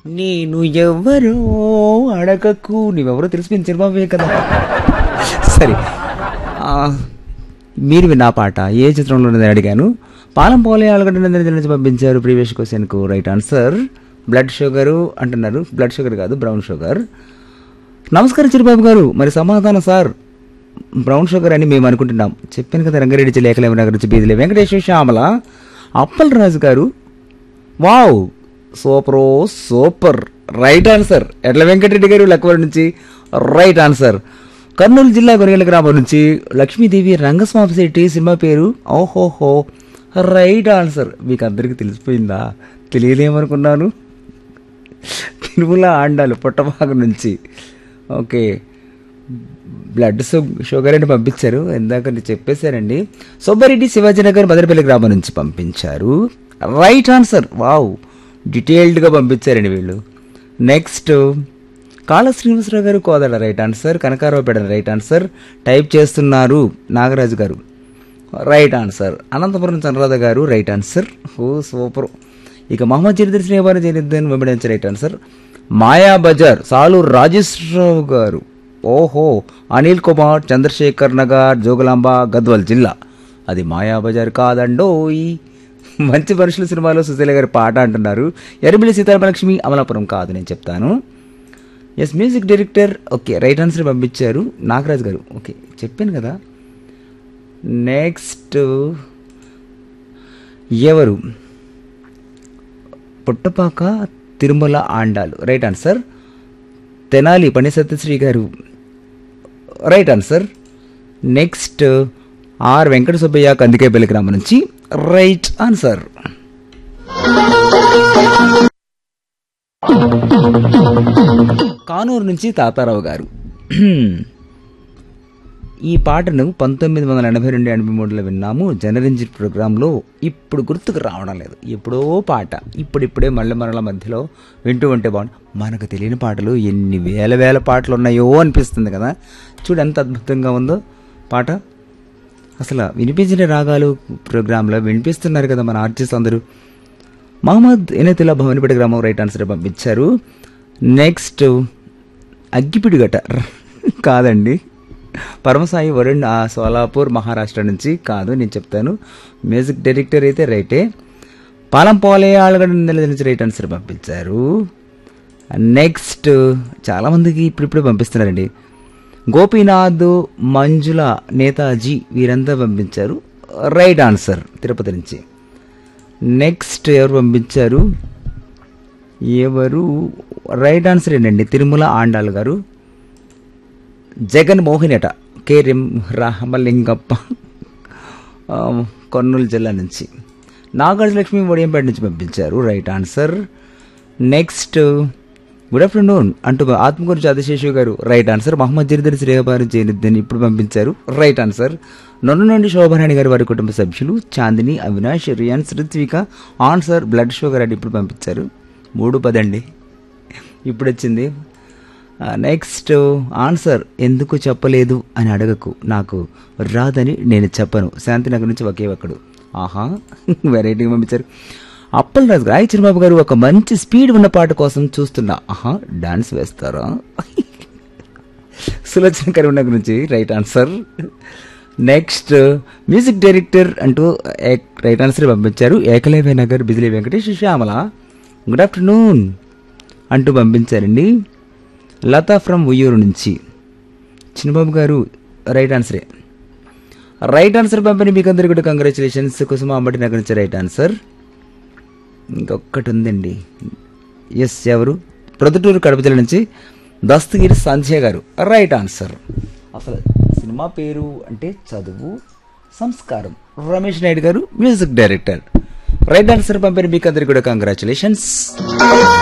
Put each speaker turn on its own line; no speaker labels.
నేను ఎవరో అడగకు నీవెవరో తెలిసిపోయింది చిరుబాబే కదా సరే ఆ, మీరు విన్న ఆ పాట ఏ చిత్రంలో ఉన్నదని అడిగాను పాలం పోలే ఆలుగడ్డ నుంచి పంపించారు ప్రీవియస్ క్వశ్చన్కు రైట్ ఆన్సర్ బ్లడ్ షుగర్ అంటున్నారు బ్లడ్ షుగర్ కాదు బ్రౌన్ షుగర్ నమస్కారం చిరుబాబు గారు మరి సమాధానం సార్ బ్రౌన్ షుగర్ అని మేము అనుకుంటున్నాం చెప్పాను కదా రంగారెడ్డి జిల్లా ఏకలేమ నగర్ నుంచి బీదిలే వెంకటేశ్వర శ్యామల అప్పల్ రాజు గారు వావ్ సూపరో సూపర్ రైట్ ఆన్సర్ ఎట్ల వెంకటరెడ్డి గారు లక్కవరం నుంచి రైట్ ఆన్సర్ కర్నూలు జిల్లా కొనగల గ్రామం నుంచి లక్ష్మీదేవి రంగస్వామి శెట్టి సినిమా పేరు ఓహోహో రైట్ ఆన్సర్ మీకు అందరికీ తెలిసిపోయిందా తెలియదేమనుకున్నాను తిరుమల ఆండాలు పుట్టభాగం నుంచి ఓకే బ్లడ్ షు- షుగర్ అని పంపించారు ఇందాక నేను చెప్పేశారండి సుబ్బారెడ్డి శివాజీనగర్ మదనపల్లి గ్రామం నుంచి పంపించారు రైట్ ఆన్సర్ వావ్ డీటెయిల్డ్గా పంపించారండి వీళ్ళు నెక్స్ట్ కాళ శ్రీనివాసరావు గారు Kodada right answer Kanakaraopeta right answer type చేస్తున్నారు నాగరాజు గారు రైట్ ఆన్సర్ అనంతపురం చంద్రరాధ గారు రైట్ ఆన్సర్ ఓ సూపర్ ఇక మహమ్మద్ చరిత్ర శ్రీవారి జనిద్దని వెంబడించే రైట్ ఆన్సర్ మాయా బజార్ సాలు రాజేశ్వరరావు గారు ఓహో అనిల్ కుమార్ చంద్రశేఖర్ నగర్ జోగులాంబ గద్వాల్ జిల్లా అది మాయా బజార్ కాదండోయ్ మంచి మనుషుల సినిమాలో సుశీల గారి పాట అంటున్నారు ఎర్రమిల్లి సీతారామలక్ష్మి అమలాపురం కాదు నేను చెప్తాను yes music director okay right answer పంపించారు నాగరాజ్ గారు ఓకే చెప్పాను కదా నెక్స్ట్ ఎవరు పుట్టపాక తిరుమల ఆండాలు రైట్ ఆన్సర్ తెనాలి పని సత్యశ్రీ గారు right answer next R Venkata Subbaiah Kandikepalli గ్రామం నుంచి రైట్ ఆన్సర్ కానూరు నుంచి తాతారావు గారు ఈ పాటను పంతొమ్మిది వందల ఎనభై రెండు ఎనభై మూడులో విన్నాము జనరంజన్ ప్రోగ్రాంలో ఇప్పుడు గుర్తుకు రావడం లేదు ఎప్పుడో పాట ఇప్పుడిప్పుడే మళ్ళీ మరల మధ్యలో వింటూ ఉంటే బాగుంది మనకు తెలియని పాటలు ఎన్ని వేల వేల పాటలు ఉన్నాయో అనిపిస్తుంది కదా చూడు ఎంత అద్భుతంగా ఉందో పాట అసలు వినిపించిన రాగాలు ప్రోగ్రాంలో వినిపిస్తున్నారు కదా మన ఆర్టిస్ట్ అందరూ మహమ్మద్ ఎనతిలా భవనిపేట గ్రామం రైట్ ఆన్సర్ పంపించారు నెక్స్ట్ అగ్గిపిడి గట కాదండి పరమసాయి వరుణ్ ఆ సోలాపూర్ మహారాష్ట్ర నుంచి కాదు నేను చెప్తాను మ్యూజిక్ డైరెక్టర్ అయితే రైటే పాలంపోలే ఆళ్ళగడ్డ నుంచి రైట్ ఆన్సర్ పంపించారు నెక్స్ట్ చాలామందికి ఇప్పుడిప్పుడే పంపిస్తున్నారండి గోపీనాథ్ మంజుల నేతాజీ వీరంతా పంపించారు రైట్ ఆన్సర్ తిరుపతి నుంచి నెక్స్ట్ ఎవరు పంపించారు ఎవరు రైట్ ఆన్సర్ ఏంటండి తిరుమల ఆండాల్ గారు జగన్ మోహినట కె రిం రామలింగప్ప ఆ, కర్నూలు జిల్లా నుంచి నాగార్జులక్ష్మి ఒడియంపేట నుంచి పంపించారు right answer next good afternoon అంటూ ఆత్మకూరు చంద్రశేషు గారు రైట్ ఆన్సర్ మహమ్మద్ జరిదర్ శ్రేయబారు జైనుద్దీన్ ఇప్పుడు పంపించారు రైట్ ఆన్సర్ నన్ను నుండి శోభరాణి గారి వారి కుటుంబ సభ్యులు Chandini Avinash Riyans Ritvika answer blood sugar అని ఇప్పుడు పంపించారు మూడు పదండి ఇప్పుడు వచ్చింది నెక్స్ట్ ఆన్సర్ ఎందుకు చెప్పలేదు అని అడగకు నాకు రాదని నేను చెప్పను శాంతినగర్ నుంచి ఒకే ఒక్కడు ఆహా వెరైటీగా పంపించారు అప్పల్ రాజు గారు చిరుబాబు గారు ఒక మంచి స్పీడ్ ఉన్న పాట కోసం చూస్తున్నా ఆహా డాన్స్ వేస్తారా సులోచన కరీంన గురించి right answer next music director అంటూ ఏక్- రైట్ ఆన్సర్ పంపించారు ఏకలవ్య నగర్ బిజిలీ వెంకటేష్ శ్యామల గుడ్ ఆఫ్టర్నూన్ అంటూ పంపించారండి లతా ఫ్రమ్ ఉయ్యూరు నుంచి చిన్నబాబు గారు రైట్ ఆన్సరే రైట్ ఆన్సర్ పంపిణీ మీకు అందరికీ కూడా కంగ్రాచులేషన్స్ కుసుమ అంబటి నగర్ నుంచి రైట్ ఆన్సర్ ఇంకొకటి ఉందండి ఎస్ ఎవరు ప్రొద్దుటూరు కడప జిల్లా నుంచి దస్తగిరి సంధ్య గారు రైట్ ఆన్సర్ అసలు సినిమా పేరు అంటే చదువు సంస్కారం రమేష్ నాయుడు గారు మ్యూజిక్ డైరెక్టర్ రైట్ ఆన్సర్ పంపిణీ మీకు అందరికీ కూడా కంగ్రాచులేషన్స్